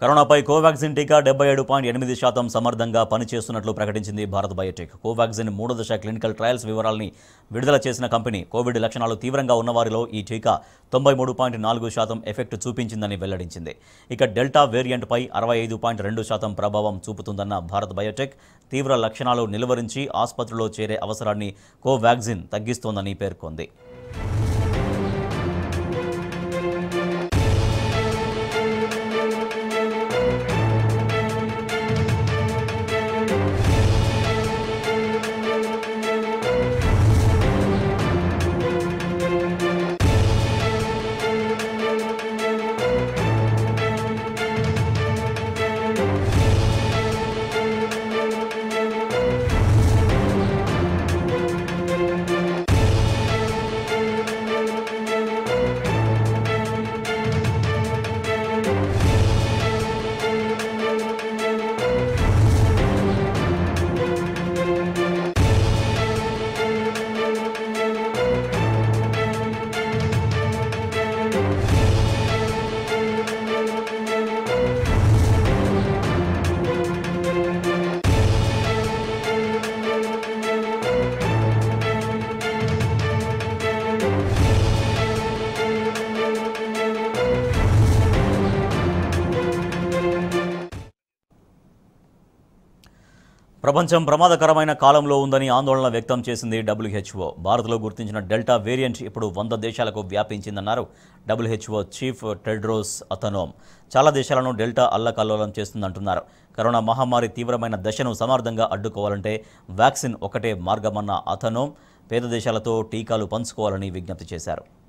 కరోనాపై కోవాక్సిన్ టీకా డెబ్బై ఏడు పాయింట్ ఎనిమిది శాతం సమర్థంగా పనిచేస్తున్నట్లు ప్రకటించింది భారత్ బయోటెక్ కోవాక్సిన్ మూడో దశ క్లినికల్ ట్రయల్స్ వివరాల్ని విడుదల చేసిన కంపెనీ కోవిడ్ లక్షణాలు తీవ్రంగా ఉన్నవారిలో ఈ టీకా తొంభై మూడు పాయింట్ నాలుగు శాతం ఎఫెక్ట్ చూపించిందని వెల్లడించింది ఇక డెల్టా వేరియంట్పై అరవై ఐదు పాయింట్ రెండు శాతం ప్రభావం చూపుతుందన్న భారత్ బయోటెక్ తీవ్ర లక్షణాలు నిలువరించి ఆసుపత్రిలో చేరే అవసరాన్ని కోవాక్సిన్ తగ్గిస్తోందని పేర్కొంది ప్రపంచం ప్రమాదకరమైన కాలంలో ఉందని ఆందోళన వ్యక్తం చేసింది డబ్ల్యూహెచ్ఓ భారత్లో గుర్తించిన డెల్టా వేరియంట్ ఇప్పుడు వంద దేశాలకు వ్యాపించిందన్నారు డబ్ల్యూహెచ్ఓ చీఫ్ టెడ్రోస్ అథనోమ్ చాలా దేశాలను డెల్టా అల్లకల్లోలం చేస్తుందంటున్నారు కరోనా మహమ్మారి తీవ్రమైన దశను సమర్థంగా అడ్డుకోవాలంటే వ్యాక్సిన్ ఒకటే మార్గమన్న అథనోమ్ పేద దేశాలతో టీకాలు పంచుకోవాలని విజ్ఞప్తి చేశారు